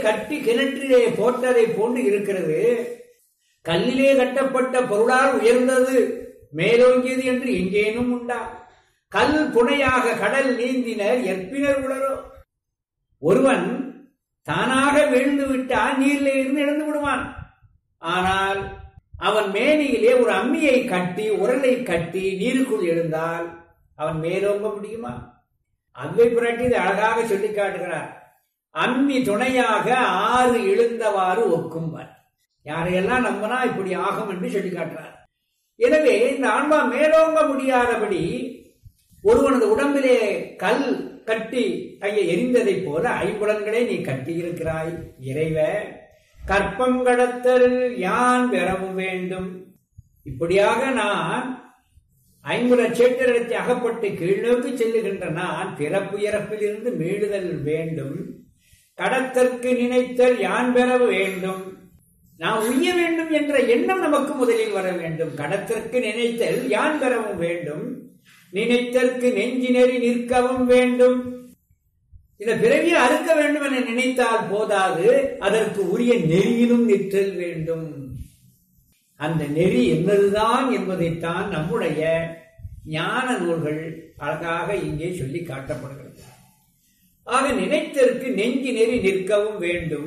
கட்டி கிணற்றிலே போட்டதை போன்று இருக்கிறது கல்லிலே கட்டப்பட்ட பொருளால் உயர்ந்தது மேலோங்கியது என்று எங்கேனும் உண்டா கல் புனையாக கடல் நீந்தினர் எற்பினர் உளரோ ஒருவன் தானாக விழுந்து விட்டால் நீரில் இருந்து இழந்து விடுவான் ஆனால் அவன் மேனியிலே ஒரு அம்மியை கட்டி உரலை கட்டி நீருக்குள் எழுந்தால் அவன் மேலோங்க முடியுமா அன்பை புரட்டி இது அழகாக சொல்லி காட்டுகிறார் அம்மி துணையாக ஆறு எழுந்தவாறு ஒக்கும்பர் யாரையெல்லாம் நம்பினா இப்படி ஆகும் என்று சொல்லி காட்டுறார் எனவே இந்த ஆன்மா மேலோங்க முடியாதபடி ஒருவனது உடம்பிலே கல் கட்டி அங்கே எரிந்ததைப் போல ஐம்புலன்களை நீ கட்டி இருக்கிறாய் இறைவ கற்பங்கடத்தல் யான் பெறவும் வேண்டும் இப்படியாக நான் ஐம்புல சேட்டிரத்தை அகப்பட்டு கீழ்நோக்கி செல்லுகின்ற நான் பிறப்பு இறப்பிலிருந்து மீளுதல் வேண்டும் கடத்தற்கு நினைத்தல் யான் பெற வேண்டும் நான் உய்ய வேண்டும் என்ற எண்ணம் நமக்கு முதலில் வர வேண்டும் கடத்திற்கு நினைத்தல் யான் பெறவும் வேண்டும் நினைத்தற்கு நெஞ்சி நெறி நிற்கவும் வேண்டும் இந்த பிறவியை அறுக்க வேண்டும் என நினைத்தால் போதாது அதற்கு உரிய நெறியிலும் நிற்றல் வேண்டும் அந்த நெறி என்னதுதான் என்பதைத்தான் நம்முடைய ஞான நூல்கள் அழகாக இங்கே சொல்லி காட்டப்படுகிறது ஆக நினைத்தற்கு நெஞ்சி நெறி நிற்கவும் வேண்டும்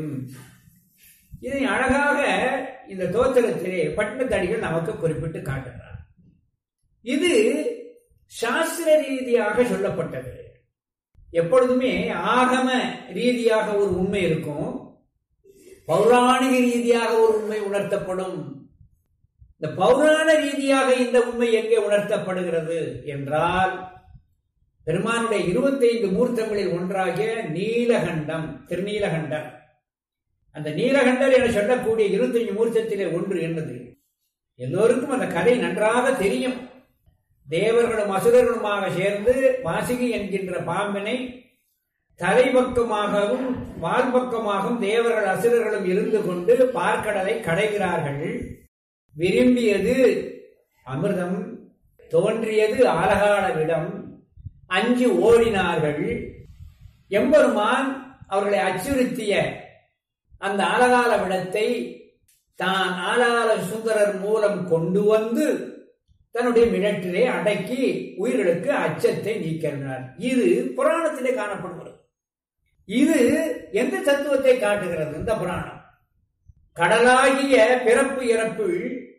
இதை அழகாக இந்த தோத்திரத்திலே பட்டினத்தடிகள் நமக்கு குறிப்பிட்டு காட்டுகிறார் இது சாஸ்திர ரீதியாக சொல்லப்பட்டது எப்பொழுதுமே ஆகம ரீதியாக ஒரு உண்மை இருக்கும் பௌராணிக ரீதியாக ஒரு உண்மை உணர்த்தப்படும் இந்த பௌராண ரீதியாக இந்த உண்மை எங்கே உணர்த்தப்படுகிறது என்றால் பெருமானுடைய இருபத்தைந்து மூர்த்தங்களில் ஒன்றாகிய நீலகண்டம் திருநீலகண்டம் அந்த நீலகண்டர் என சொல்லக்கூடிய இருபத்தஞ்சு மூர்த்தத்திலே ஒன்று என்னது எல்லோருக்கும் அந்த கதை நன்றாக தெரியும் தேவர்களும் அசுரர்களுமாக சேர்ந்து வாசுகி என்கின்ற பாம்பினை தலைபக்கமாகவும் வால்பக்கமாகவும் தேவர்கள் அசுரர்களும் இருந்து கொண்டு பார்க்கடலை கடைகிறார்கள் விரும்பியது அமிர்தம் தோன்றியது ஆலகாலவிடம் அஞ்சு ஓடினார்கள் எம்பெருமான் அவர்களை அச்சுறுத்திய அந்த ஆலகால விடத்தை தான் ஆலால சுந்தரர் மூலம் கொண்டு வந்து தன்னுடைய மிடற்றிலே அடக்கி உயிர்களுக்கு அச்சத்தை நீக்கிறார் இது புராணத்திலே காணப்படுகிறது இது எந்த தத்துவத்தை காட்டுகிறது இந்த புராணம் கடலாகிய பிறப்பு இறப்பு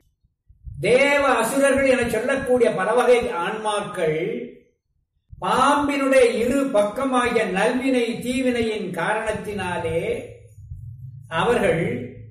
தேவ அசுரர்கள் என சொல்லக்கூடிய பல வகை ஆன்மாக்கள் பாம்பினுடைய இரு பக்கமாகிய நல்வினை தீவினையின் காரணத்தினாலே அவர்கள்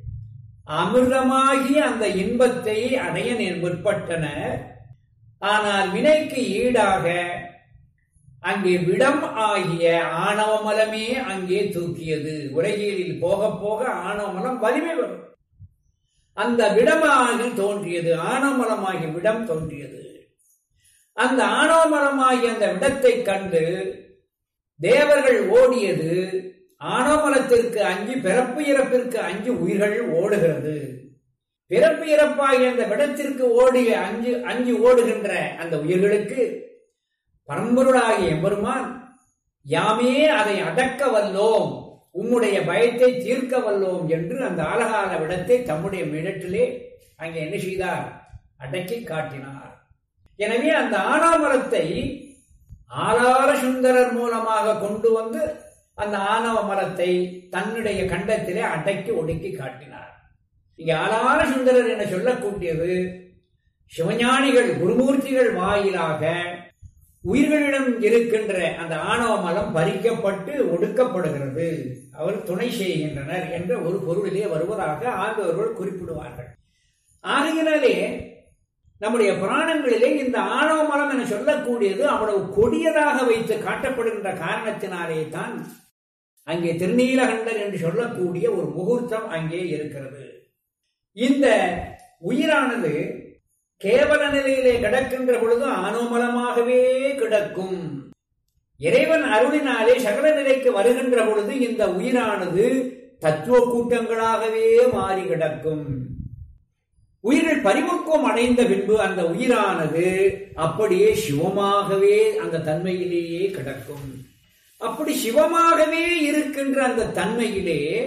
அமிர்தமாகிய அந்த இன்பத்தை அடைய முற்பட்டனர் ஆனால் வினைக்கு ஈடாக அங்கே விடம் ஆகிய ஆணவமலமே அங்கே தூக்கியது உலகியலில் போக போக ஆணவமலம் வலிமை வரும் அந்த விடமாகி தோன்றியது ஆணவமலமாகி விடம் தோன்றியது அந்த ஆணவமலமாகி அந்த விடத்தை கண்டு தேவர்கள் ஓடியது ஆணவமலத்திற்கு அஞ்சு பிறப்பு இறப்பிற்கு அஞ்சு உயிர்கள் ஓடுகிறது பிறப்பு இறப்பாகிய அந்த விடத்திற்கு ஓடிய அஞ்சு அஞ்சு ஓடுகின்ற அந்த உயிர்களுக்கு பரம்பொருளாகிய எம்பெருமான் யாமே அதை அடக்க வல்லோம் உம்முடைய பயத்தை தீர்க்க வல்லோம் என்று அந்த ஆலகால விடத்தை தம்முடைய மிடத்திலே அங்கே என்ன செய்தார் அடக்கி காட்டினார் எனவே அந்த ஆனாமரத்தை ஆலார சுந்தரர் மூலமாக கொண்டு வந்து அந்த ஆணவ மரத்தை தன்னுடைய கண்டத்திலே அடக்கி ஒடுக்கி காட்டினார் இங்கே ஆலார சுந்தரர் என சொல்லக்கூடியது சிவஞானிகள் குருமூர்த்திகள் வாயிலாக உயிர்களிடம் இருக்கின்ற அந்த ஆணவ மலம் பறிக்கப்பட்டு ஒடுக்கப்படுகிறது அவர் துணை செய்கின்றனர் என்ற ஒரு பொருளிலே வருவதாக ஆண்டவர்கள் குறிப்பிடுவார்கள் ஆகையினாலே நம்முடைய புராணங்களிலே இந்த ஆணவ மலம் என சொல்லக்கூடியது அவ்வளவு கொடியதாக வைத்து காட்டப்படுகின்ற காரணத்தினாலே தான் அங்கே திருநீலகண்டர் என்று சொல்லக்கூடிய ஒரு முகூர்த்தம் அங்கே இருக்கிறது இந்த உயிரானது கேவல நிலையிலே கிடக்கின்ற பொழுது ஆனோமலமாகவே கிடக்கும் இறைவன் அருளினாலே சகல நிலைக்கு வருகின்ற பொழுது இந்த உயிரானது தத்துவ கூட்டங்களாகவே மாறி கிடக்கும் உயிர்கள் பரிமுக்கம் அடைந்த பின்பு அந்த உயிரானது அப்படியே சிவமாகவே அந்த தன்மையிலேயே கிடக்கும் அப்படி சிவமாகவே இருக்கின்ற அந்த தன்மையிலே